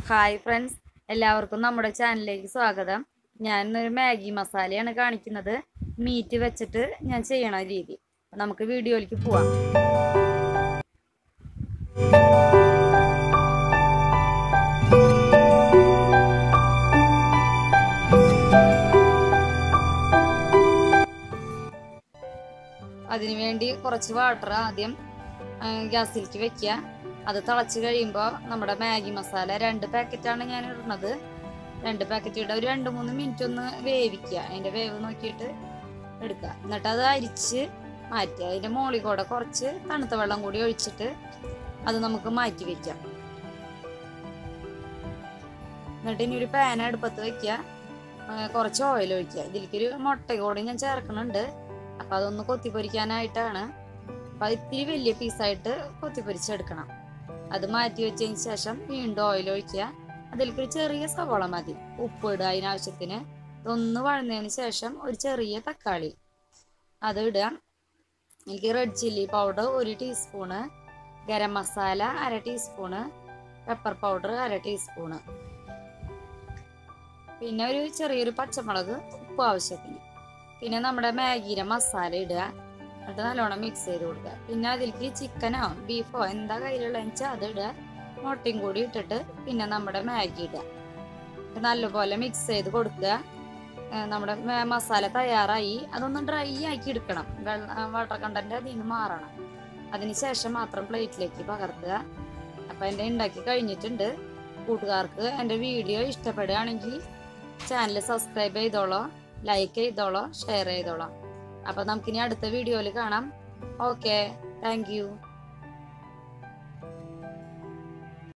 hi friends എല്ലാവർക്കും നമ്മുടെ ചാനലിലേക്ക് സ്വാഗതം ഞാൻ ഇന്നൊരു മാഗി മസാലയാണ് കാണിക്കുന്നത് മീറ്റ് വെച്ചിട്ട് ഞാൻ ചെയ്യണ രീതി അപ്പൊ നമുക്ക് വീഡിയോയിലേക്ക് പോവാം അതിനുവേണ്ടി കുറച്ച് വാട്ടർ ആദ്യം ആ, ഗ്യാസിലേക്ക് വെക്കുക അത് തിളച്ച് കഴിയുമ്പോൾ നമ്മുടെ മാഗി മസാല രണ്ട് പാക്കറ്റാണ് ഞാൻ ഇടുന്നത് രണ്ട് പാക്കറ്റ് ഇടുക ഒരു രണ്ട് മൂന്ന് മിനിറ്റ് ഒന്ന് വേവിക്കുക അതിൻ്റെ വേവ് നോക്കിയിട്ട് എടുക്കുക എന്നിട്ട് അത് അരിച്ച് മാറ്റുക അതിൻ്റെ മുകളിൽ കൂടെ കുറച്ച് തണുത്ത വെള്ളം കൂടി ഒഴിച്ചിട്ട് അത് നമുക്ക് മാറ്റി വെക്കാം എന്നിട്ട് ഇനി ഒരു പാൻ അടുപ്പത്ത് വെക്കുക ആ, കുറച്ച് ഓയിൽ ഒഴിക്കുക ഇതിലേക്കൊരു മുട്ട കൂടി ഞാൻ ചേർക്കുന്നുണ്ട് അപ്പം അതൊന്ന് കൊത്തിപ്പൊരിക്കാനായിട്ടാണ് അപ്പം അത് ഇത്തിരി വലിയ പീസായിട്ട് കൊത്തിപ്പൊരിച്ചെടുക്കണം അത് മാറ്റി വെച്ചതിന് ശേഷം വീണ്ടും ഓയിൽ ഒഴിക്കുക അതിലേക്ക് ഒരു ചെറിയ സവാള മതി ഉപ്പ് ഇടുക അതിനാവശ്യത്തിന് ഇതൊന്ന് വഴന്നതിന് ശേഷം ഒരു ചെറിയ തക്കാളി അത് ഇടുക എനിക്ക് റെഡ് ചില്ലി പൗഡർ ഒരു ടീസ്പൂണ് ഗരം മസാല അര ടീസ്പൂണ് പെപ്പർ പൗഡർ അര ടീസ്പൂണ് പിന്നെ ഒരു ചെറിയൊരു പച്ചമുളക് ഉപ്പ് ആവശ്യത്തിന് പിന്നെ നമ്മുടെ മാഗിയുടെ മസാല ഇടുക എന്നിട്ട് നല്ലോണം മിക്സ് ചെയ്ത് കൊടുക്കുക പിന്നെ അതിലേക്ക് ചിക്കനോ ബീഫോ എന്താ കയ്യിലുള്ളതെന്ന് വെച്ചാൽ അത് ഇടുക മുട്ടയും കൂടി ഇട്ടിട്ട് പിന്നെ നമ്മുടെ മാഗി ഇടുക എന്നിട്ട് നല്ലപോലെ മിക്സ് ചെയ്ത് കൊടുക്കുക ഏ, നമ്മുടെ മ- മസാല തയ്യാറായി അതൊന്ന് ഡ്രൈ ആക്കി എടുക്കണം വെള്ളം വാട്ടർ കണ്ടന്റ് അതിൽ നിന്ന് മാറണം അതിന് ശേഷം മാത്രം പ്ലേറ്റിലേക്ക് പകർത്തുക അപ്പം എൻ്റെ ഉണ്ടാക്കി കഴിഞ്ഞിട്ടുണ്ട് കൂട്ടുകാർക്ക് എൻ്റെ വീഡിയോ ഇഷ്ടപ്പെടുകയാണെങ്കിൽ ചാനൽ സബ്സ്ക്രൈബ് ചെയ്തോളോ ലൈക്ക് ചെയ്തോളോ ഷെയർ ചെയ്തോളോ അപ്പോൾ നമുക്കിനി അടുത്ത വീഡിയോയിൽ കാണാം ഓക്കെ താങ്ക് യു